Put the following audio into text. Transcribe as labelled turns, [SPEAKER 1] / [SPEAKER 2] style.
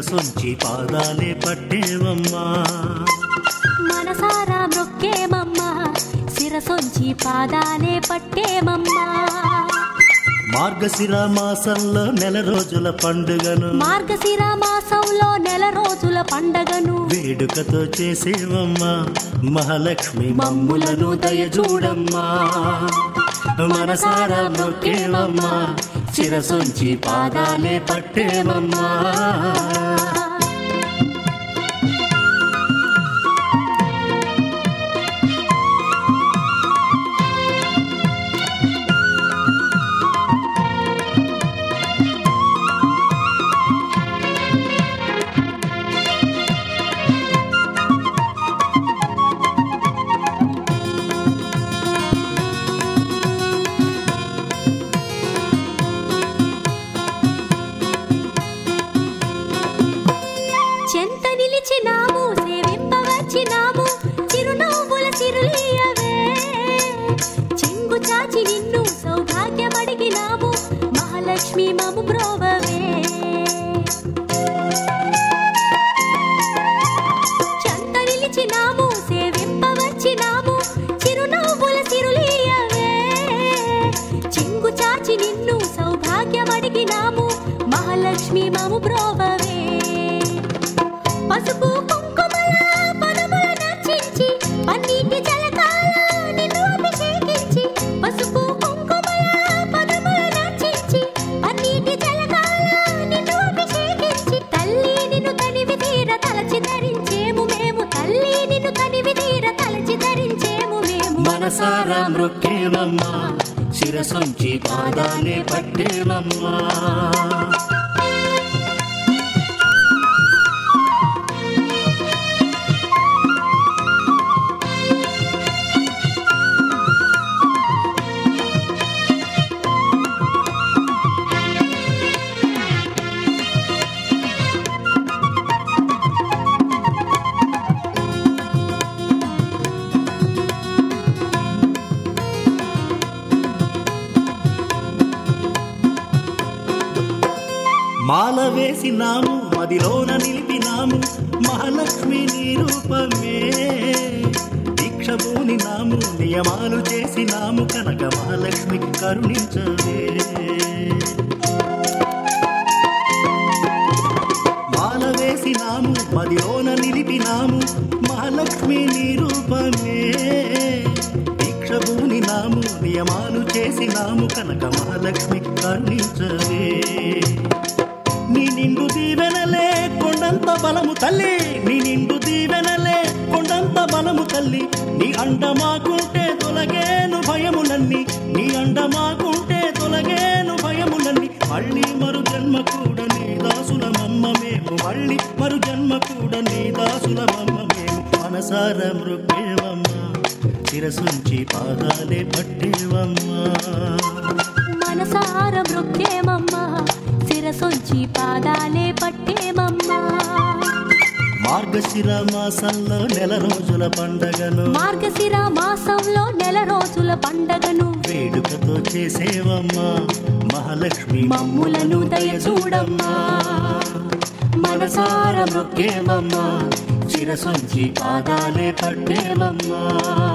[SPEAKER 1] శిరసొంచి పాదాలే పట్టేవమ్మా
[SPEAKER 2] మనసారా మొక్కేమమ్మా శిరసొంచి పాదాలే పట్టేమమ్మా
[SPEAKER 1] మార్గశిర మాసంలో నెల రోజుల పండుగను
[SPEAKER 2] మార్గశిర మాసంలో నెల రోజుల పండగను
[SPEAKER 1] వేడుకతో చేసేవమ్మా మహాలక్ష్మి మమ్ములను దయచూడమ్మా మనసారా మొక్కేవమ్మా శిరసొంచి పాదాలే పట్టేవమ్మా
[SPEAKER 2] చెంత నిలిచినాము సేవింపవచ్చినాము చిరునవ్వుల చిరులీయవే చెంగు చాచి నిన్ను సౌభాగ్యమడిగినాము మహాలక్ష్మి మము బ్రోవవే చెంత నిలిచినాము సేవింపవచ్చినాము చిరునవ్వుల చిరులీయవే చెంగు చాచి నిన్ను సౌభాగ్యమడిగినాము మహాలక్ష్మి మము బ్రోవవే పసుపు కుంకుమల పదముల నర్చించి పన్నీటి జలకాల నిన్ను అభిషేకించి పసుపు కుంకుమల పదముల నర్చించి పన్నీటి జలకాల నిన్ను అభిషేకించి తల్లి నిన్ను తనివి తీర తలచి ధరించేము మేము తల్లి నిన్ను తనివి తీర తలచి ధరించేము మేము
[SPEAKER 1] మనసారా మృక్కేమమ్మా శిరసొంచి పాదాలే పట్టేమమ్మా మాల వేసినాము మదిలోన నిలిపినాము మహాలక్ష్మి నీ రూపమే దీక్ష పూనినాము నియమాలు చేసినాము కనక మహాలక్ష్మి కరుణించవే మాల వేసినాము మదిలోన నిలిపినాము మహాలక్ష్మి నీ రూపమే దీక్ష పూనినాము నియమాలు చేసినాము కనక మహాలక్ష్మి కరుణించవే నీ నిండు దీవెనలే కొండంత బలము తల్లి నీ నిండు దీవెనలే కొండంత బలము తల్లి నీ అండ మాకుంటే తొలగేను భయములన్నీ నీ అండ మాకుంటే తొలగేను భయములన్నీ మళ్ళీ మరు జన్మ కూడా నీ దాసుల మమ్మ మేము మళ్ళీ మరు జన్మ కూడా నీ దాసుల మమ్మ మేము మనసార మృగేవమ్మా శిరసుంచి పాదాలే పట్టేవమ్మా
[SPEAKER 2] మనసార మృక్కేమమ్మా శిరసొంచి పాదాలే పట్టేమమ్మా
[SPEAKER 1] మార్గశిర మాసంలో నెల రోజుల పండగను
[SPEAKER 2] మార్గశిర మాసంలో నెల రోజుల పండగను
[SPEAKER 1] వేడుకతో చేసేవమ్మా మహాలక్ష్మి
[SPEAKER 2] మమ్ములను దయచూడమ్మా
[SPEAKER 1] మనసార మొక్కేవమ్మా శిరసొంచి పాదాలే పట్టేవమ్మా